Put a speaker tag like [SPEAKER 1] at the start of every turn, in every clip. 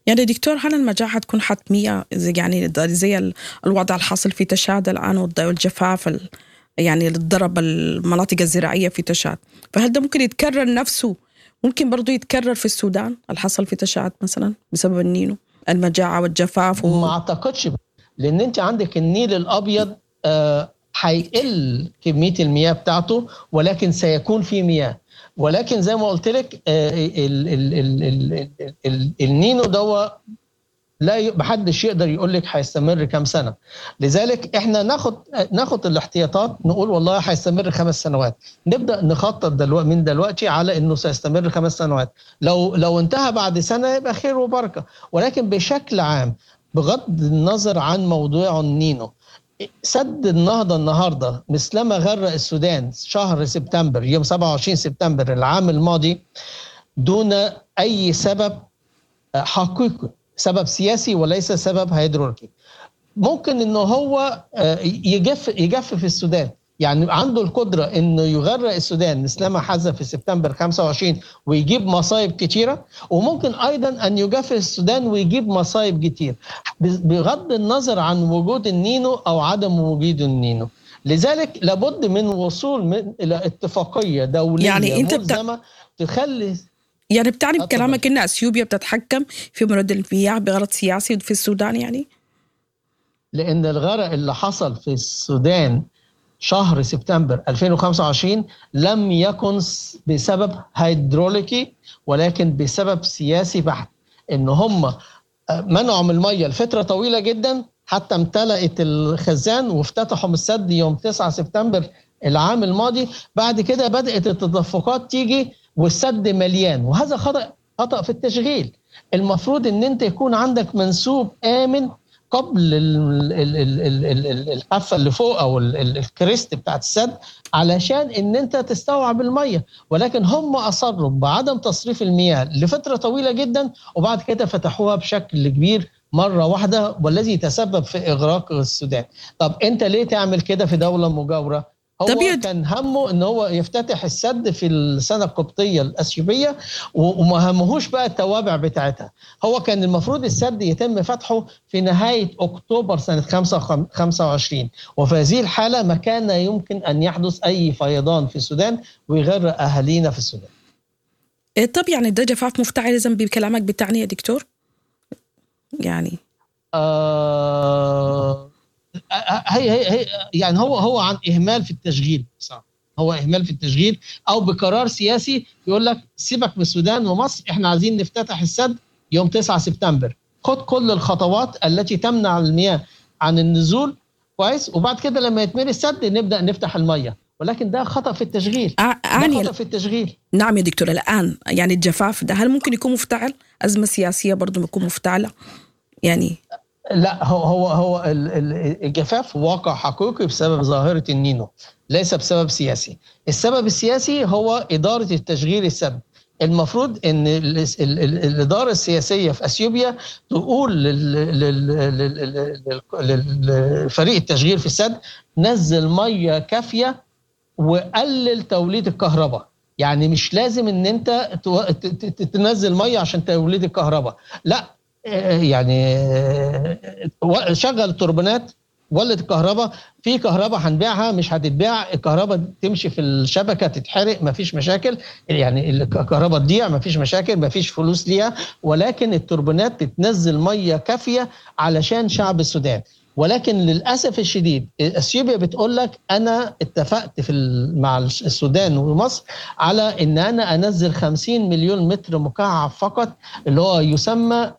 [SPEAKER 1] يعني دكتور هل المجاعة تكون حتمية زي يعني زي الوضع الحاصل في تشاد الآن والجفاف يعني اللي ضرب المناطق الزراعية في تشاد فهل ده ممكن يتكرر نفسه ممكن برضو يتكرر في السودان الحصل في تشاد مثلا بسبب النينو المجاعة والجفاف
[SPEAKER 2] و... ما أعتقدش لأن أنت عندك النيل الأبيض آه هيقل كميه المياه بتاعته ولكن سيكون في مياه ولكن زي ما قلت لك النينو دوا لا محدش يقدر يقول لك هيستمر كام سنه لذلك احنا ناخد ناخد الاحتياطات نقول والله هيستمر خمس سنوات نبدا نخطط دلوقتي من دلوقتي على انه سيستمر خمس سنوات لو لو انتهى بعد سنه يبقى خير وبركه ولكن بشكل عام بغض النظر عن موضوع النينو سد النهضه النهارده مثلما غرق السودان شهر سبتمبر يوم 27 سبتمبر العام الماضي دون اي سبب حقيقي سبب سياسي وليس سبب هيدرولوجي ممكن انه هو يجف يجف في السودان يعني عنده القدرة انه يغرق السودان مثلما حدث في سبتمبر 25 ويجيب مصايب كتيرة وممكن ايضا ان يجفف السودان ويجيب مصايب كتير بغض النظر عن وجود النينو او عدم وجود النينو لذلك لابد من وصول من الى اتفاقية دولية يعني انت ملزمة تخلي
[SPEAKER 1] يعني بتعني بكلامك ان اثيوبيا بتتحكم في مرد المياه بغرض سياسي في السودان يعني؟
[SPEAKER 2] لان الغرق اللي حصل في السودان شهر سبتمبر 2025 لم يكن بسبب هيدروليكي ولكن بسبب سياسي بحت ان هم منعوا من الميه لفتره طويله جدا حتى امتلأت الخزان وافتتحوا السد يوم 9 سبتمبر العام الماضي بعد كده بدأت التدفقات تيجي والسد مليان وهذا خطأ خطأ في التشغيل المفروض ان انت يكون عندك منسوب آمن قبل الحافه اللي فوق او الكريست بتاعت السد علشان ان انت تستوعب الميه ولكن هم اصروا بعدم تصريف المياه لفتره طويله جدا وبعد كده فتحوها بشكل كبير مره واحده والذي تسبب في اغراق السودان طب انت ليه تعمل كده في دوله مجاوره هو طبيعي. كان همه ان هو يفتتح السد في السنه القبطيه الاثيوبيه وما همهوش بقى التوابع بتاعتها هو كان المفروض السد يتم فتحه في نهايه اكتوبر سنه 25 وفي هذه الحاله ما كان يمكن ان يحدث اي فيضان في السودان ويغرق اهالينا في السودان
[SPEAKER 1] طب يعني ده جفاف مفتعل اذا بكلامك بتعني يا دكتور يعني
[SPEAKER 2] آه هي هي هي يعني هو هو عن اهمال في التشغيل صح هو اهمال في التشغيل او بقرار سياسي يقول لك سيبك من السودان ومصر احنا عايزين نفتتح السد يوم 9 سبتمبر خد كل الخطوات التي تمنع المياه عن النزول كويس وبعد كده لما يتملي السد نبدا نفتح الميه ولكن ده خطا في التشغيل
[SPEAKER 1] أعني
[SPEAKER 2] ده خطا في التشغيل
[SPEAKER 1] نعم يا دكتور الان يعني الجفاف ده هل ممكن يكون مفتعل ازمه سياسيه برضه يكون مفتعله يعني
[SPEAKER 2] لا هو هو هو الجفاف واقع حقيقي بسبب ظاهره النينو ليس بسبب سياسي السبب السياسي هو اداره التشغيل السد المفروض ان الاداره السياسيه في اثيوبيا تقول لفريق التشغيل في السد نزل ميه كافيه وقلل توليد الكهرباء يعني مش لازم ان انت تنزل ميه عشان توليد الكهرباء لا يعني شغل التوربينات ولد الكهرباء في كهرباء هنبيعها مش هتتباع الكهرباء تمشي في الشبكه تتحرق مفيش مشاكل يعني الكهرباء تضيع مفيش مشاكل مفيش فلوس ليها ولكن التوربينات بتنزل ميه كافيه علشان شعب السودان ولكن للاسف الشديد اثيوبيا بتقول لك انا اتفقت في مع السودان ومصر على ان انا انزل 50 مليون متر مكعب فقط اللي هو يسمى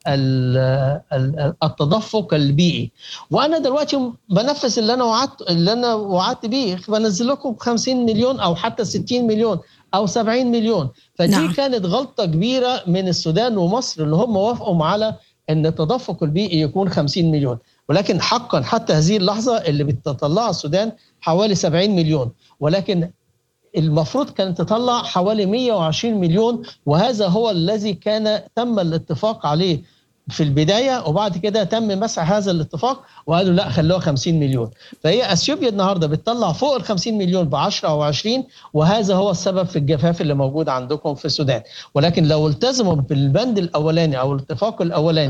[SPEAKER 2] التدفق البيئي وانا دلوقتي بنفذ اللي انا وعدت اللي انا وعدت بيه بنزل لكم 50 مليون او حتى 60 مليون او 70 مليون فدي نعم. كانت غلطه كبيره من السودان ومصر اللي هم وافقوا على ان التدفق البيئي يكون 50 مليون ولكن حقا حتى هذه اللحظة اللي بتطلعها السودان حوالي 70 مليون ولكن المفروض كانت تطلع حوالي 120 مليون وهذا هو الذي كان تم الاتفاق عليه في البداية وبعد كده تم مسح هذا الاتفاق وقالوا لا خلوها 50 مليون فهي اثيوبيا النهارده بتطلع فوق ال 50 مليون ب 10 او 20 وهذا هو السبب في الجفاف اللي موجود عندكم في السودان ولكن لو التزموا بالبند الاولاني او الاتفاق الاولاني